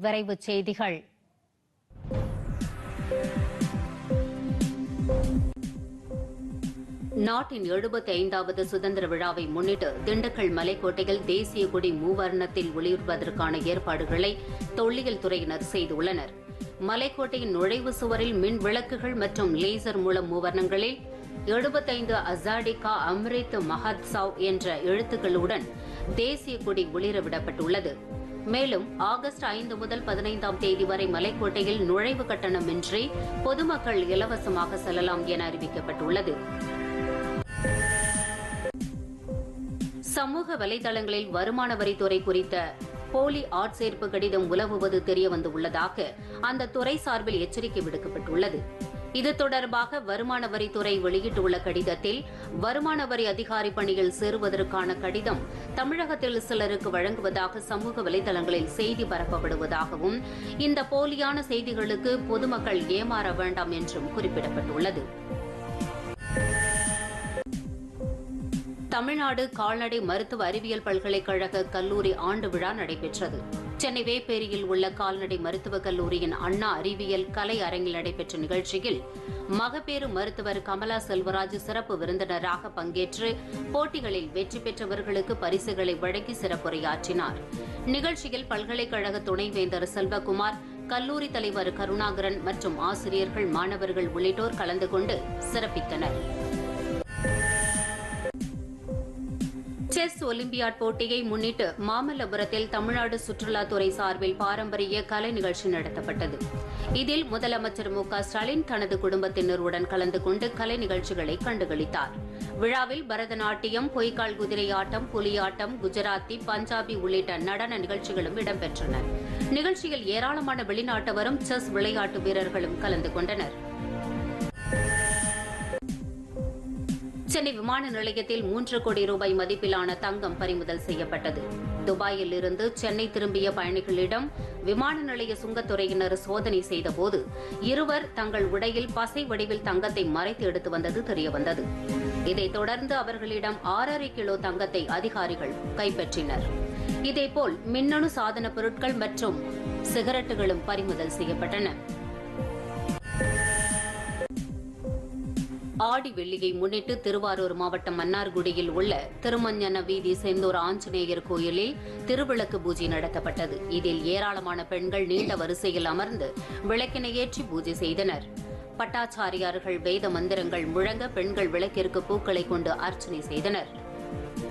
விரைவுச் செய்திகள் நாட்டின் எழுபத்தி ஐந்தாவது சுதந்திர விழாவை முன்னிட்டு திண்டுக்கல் மலைக்கோட்டையில் தேசிய கொடி மூவர்ணத்தில் ஒளிர்வதற்கான ஏற்பாடுகளை தொல்லியல் துறையினர் செய்துள்ளனர் மலைக்கோட்டையின் நுழைவு சுவரில் மின் விளக்குகள் மற்றும் லேசர் மூலம் மூவர்ணங்களில் எழுபத்தைந்து அசாடிகா அம்ரித் மஹத்சாவ் என்ற எழுத்துக்களுடன் தேசிய கொடி ஒளிரவிடப்பட்டுள்ளது மேலும் ஆகஸ்ட் ஐந்து முதல் பதினைந்தாம் தேதி வரை மலைக்கோட்டையில் நுழைவு கட்டணமின்றி பொதுமக்கள் இலவசமாக செல்லலாம் என அறிவிக்கப்பட்டுள்ளது சமூக வலைதளங்களில் வருமான வரித்துறை குறித்த போலி ஆட்சேர்ப்பு கடிதம் உலவுவது தெரியவந்துள்ளதாக அந்த துறை சார்பில் எச்சரிக்கை விடுக்கப்பட்டுள்ளது இது தொடர்பாக வருமான வரித்துறை வெளியிட்டுள்ள கடிதத்தில் வருமான வரி அதிகாரி பணியில் சேருவதற்கான கடிதம் தமிழகத்தில் சிலருக்கு வழங்குவதாக சமூக வலைதளங்களில் செய்தி பரப்பப்படுவதாகவும் இந்த போலியான செய்திகளுக்கு பொதுமக்கள் ஏமாற வேண்டாம் என்றும் குறிப்பிடப்பட்டுள்ளது தமிழ்நாடு கால்நடை மருத்துவ அறிவியல் பல்கலைக்கழக கல்லூரி ஆண்டு விழா நடைபெற்றது சென்னை வேப்பேரியில் உள்ள கால்நடை மருத்துவக் கல்லூரியின் அண்ணா அறிவியல் கலை அரங்கில் நடைபெற்ற நிகழ்ச்சியில் மகப்பேறு மருத்துவர் கமலா செல்வராஜ் சிறப்பு விருந்தினராக பங்கேற்று போட்டிகளில் வெற்றி பெற்றவர்களுக்கு பரிசுகளை வழங்கி சிறப்புரையாற்றினார் நிகழ்ச்சியில் பல்கலைக்கழக துணைவேந்தர் செல்வகுமார் கல்லூரி தலைவர் கருணாகரன் மற்றும் ஆசிரியர்கள் மாணவர்கள் உள்ளிட்டோர் கலந்து கொண்டு சிறப்பித்தனர் செஸ் ஒலிம்பியாட் போட்டியை முன்னிட்டு மாமல்லபுரத்தில் தமிழ்நாடு சுற்றுலாத்துறை சார்பில் பாரம்பரிய கலை நிகழ்ச்சி நடத்தப்பட்டது இதில் முதலமைச்சர் மு க ஸ்டாலின் தனது குடும்பத்தினருடன் கலந்து கொண்டு கலை நிகழ்ச்சிகளை கண்டுகளித்தார் விழாவில் பரதநாட்டியம் பொய்க்கால் குதிரை ஆட்டம் புலியாட்டம் குஜராத்தி பஞ்சாபி உள்ளிட்ட நடன நிகழ்ச்சிகளும் இடம்பெற்றன நிகழ்ச்சியில் ஏராளமான வெளிநாட்டவரும் செஸ் விளையாட்டு வீரர்களும் கலந்து கொண்டனர் சென்னை விமான நிலையத்தில் மூன்று கோடி ரூபாய் மதிப்பிலான தங்கம் பறிமுதல் செய்யப்பட்டது துபாயில் இருந்து சென்னை திரும்பிய பயணிகளிடம் விமான நிலைய சுங்கத்துறையினர் சோதனை செய்தபோது இருவர் தங்கள் உடையில் பசை வடிவில் தங்கத்தை மறைத்து எடுத்து வந்தது தெரியவந்தது இதைத் தொடர்ந்து அவர்களிடம் ஆறரை கிலோ தங்கத்தை அதிகாரிகள் கைப்பற்றினர் இதேபோல் மின்னணு சாதன பொருட்கள் மற்றும் சிகரெட்டுகளும் பறிமுதல் செய்யப்பட்டன ஆடி வெள்ளியை முன்னிட்டு திருவாரூர் மாவட்டம் மன்னார்குடியில் உள்ள திருமஞ்சன வீதி செந்தூர் ஆஞ்சநேயர் கோயிலில் திருவிளக்கு பூஜை நடத்தப்பட்டது இதில் ஏராளமான பெண்கள் நீண்ட வரிசையில் அமர்ந்து விளக்கினை ஏற்றி பூஜை செய்தனர் பட்டாச்சாரியார்கள் வேத மந்திரங்கள் முழங்க பெண்கள் விளக்கிற்கு பூக்களை கொண்டு அர்ச்சனை செய்தனர்